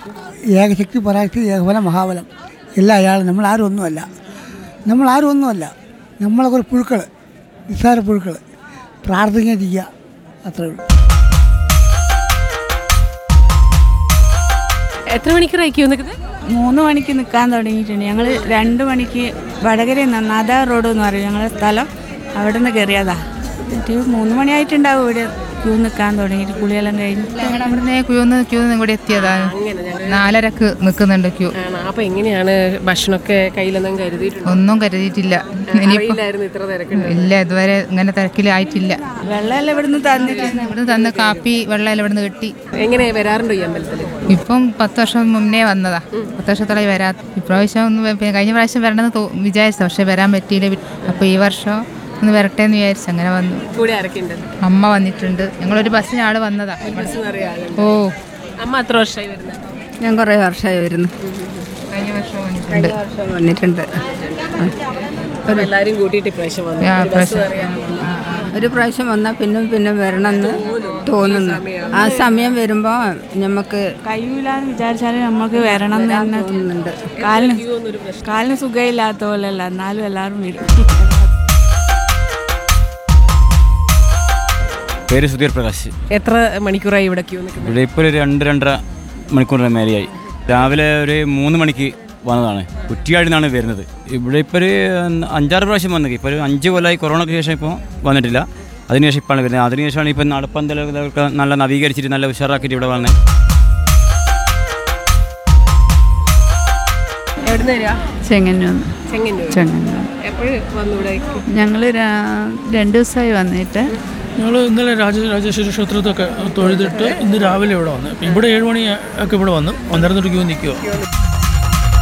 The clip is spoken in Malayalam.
ഏകശക്തി പരാശക്തി ഏകഫലം മഹാബലം എല്ലാം അയാൾ നമ്മളാരും ഒന്നുമല്ല നമ്മളാരും ഒന്നുമല്ല നമ്മളെ കുറേ പുഴുക്കൾ നിസ്സാര പുഴുക്കൾ പ്രാർത്ഥിക്കുകയും ചെയ്യുക അത്രേ ഉള്ളൂ എത്ര മണിക്കൂറായി ക്യൂ നിൽക്കുന്നത് മൂന്ന് മണിക്ക് നിൽക്കാൻ തുടങ്ങിയിട്ടുണ്ട് ഞങ്ങൾ രണ്ട് മണിക്ക് വടകരയിൽ നിന്ന് നാദാ റോഡ് എന്ന് പറയും ഞങ്ങളുടെ സ്ഥലം അവിടെ നിന്ന് കയറിയതാ എന്നിട്ട് മൂന്ന് മണിയായിട്ടുണ്ടാവും ഇവിടെ ക്യൂ നിൽക്കാൻ തുടങ്ങിയിട്ട് കുളിയെല്ലാം കഴിഞ്ഞ് ഞങ്ങൾ അവിടുന്ന് ക്യൂ നിന്ന് ക്യൂ നിന്ന് ഇവിടെ എത്തിയതാണ് നാലരക്ക് നിൽക്കുന്നുണ്ട് ക്യൂ ആണോ അപ്പൊ എങ്ങനെയാണ് ഭക്ഷണമൊക്കെ കയ്യിലൊന്നും കരുതിയിട്ടുണ്ട് ഒന്നും കരുതിയിട്ടില്ല ഇനിയിപ്പോൾ അറിയില്ലായിരുന്നു ഇത്ര തിരക്കുണ്ട് ഇല്ല ഇതുവരെ ഇങ്ങനെ തിരക്കിലായിട്ടില്ല വെള്ളമെല്ലാം ഇവിടുന്ന് തന്നിട്ടുണ്ട് ഇവിടുന്ന് തന്ന കാപ്പി വെള്ളം ഇവിടുന്ന് കിട്ടി എങ്ങനെ വരാറുണ്ടോ ഈ അമ്പലത്തിൽ ഇപ്പം പത്ത് വർഷം മുന്നേ വന്നതാ പത്ത് വർഷത്തോളം വരാ ഇപ്രാവശ്യം ഒന്ന് വ- പിന്നെ കഴിഞ്ഞ പ്രാവശ്യം വരണമെന്ന് തോ- വിചാരിച്ചു പക്ഷെ വരാൻ പറ്റിയില്ല അപ്പോൾ ഈ വർഷം ഒന്ന് വരട്ടെ എന്ന് വിചാരിച്ചു അങ്ങനെ വന്നു കൂടെ ആരൊക്കെയുണ്ട് അമ്മ വന്നിട്ടുണ്ട് ഞങ്ങളൊരു ബസ്സിന് ആള് വന്നതാ ഓ അമ്മ എത്ര വർഷമായി വരുന്നത് ഞാൻ കുറേ വർഷമായി വരുന്നു കഴിഞ്ഞ വർഷം വന്നിട്ടുണ്ട് വർഷം വന്നിട്ടുണ്ട് അപ്പൊ എല്ലാരും കൂട്ടിയിട്ട് ഇപ്രാവശ്യം വന്നു ആ, പ്രാവശ്യം ഒരു പ്രാവശ്യം വന്നാൽ പിന്നെ പിന്നെ വരണമെന്ന് തോന്നുന്നു ആ സമയം വരുമ്പോൾ നമുക്ക് കഴിയൂലെന്ന് വിചാരിച്ചാലും നമുക്ക് വരണം എന്ന് തന്നെ തോന്നുന്നുണ്ട് കാലിന് കാലിന് സുഖമില്ലാത്ത പോലെയല്ല എന്നാലും എല്ലാവരും വരും പേര് സുധീർ പ്രകാശ് എത്ര മണിക്കൂറായി ഇവിടെ ക്യൂ നിൽക്കുന്നത് ഇവിടെ ഇപ്പോൾ ഒരു രണ്ട് രണ്ടര മണിക്കൂറിന് മേലെയായി രാവിലെ ഒരു മൂന്ന് മണിക്ക് വന്നതാണ് കുറ്റിയാടി നിന്നാണ് വരുന്നത് ഇവിടെ ഇപ്പോൾ ഒരു അഞ്ചാറ് പ്രാവശ്യം വന്നത് ഇപ്പോൾ ഒരു അഞ്ച് കൊല്ലമായി കൊറോണയ്ക്ക് ശേഷം ഇപ്പോൾ വന്നിട്ടില്ല അതിനുശേഷം ഇപ്പോഴാണ് വരുന്നത് അതിനുശേഷമാണ് ഇപ്പോൾ നടപ്പന്തലൊക്കെ നല്ല നവീകരിച്ചിട്ട് നല്ല ഉഷാറാക്കിയിട്ട് ഇവിടെ വന്നത് എവിടുന്ന് വരിക ചെങ്ങന്നൂർ ചെങ്ങന്നൂർ ചെങ്ങന്നൂർ എപ്പോഴും വന്നു ഇവിടെ ഞങ്ങൾ രണ്ട് ദിവസമായി വന്നിട്ട് ഞങ്ങൾ ഇന്നലെ രാജ രാജേശ്വരി ക്ഷേത്രത്തൊക്കെ തൊഴുതിട്ട് ഇന്ന് രാവിലെ ഇവിടെ വന്നു ഇവിടെ ഏഴ് മണി ഒക്കെ ഇവിടെ വന്നു പന്ത്രണ്ട് ക്യൂ നിൽക്കുക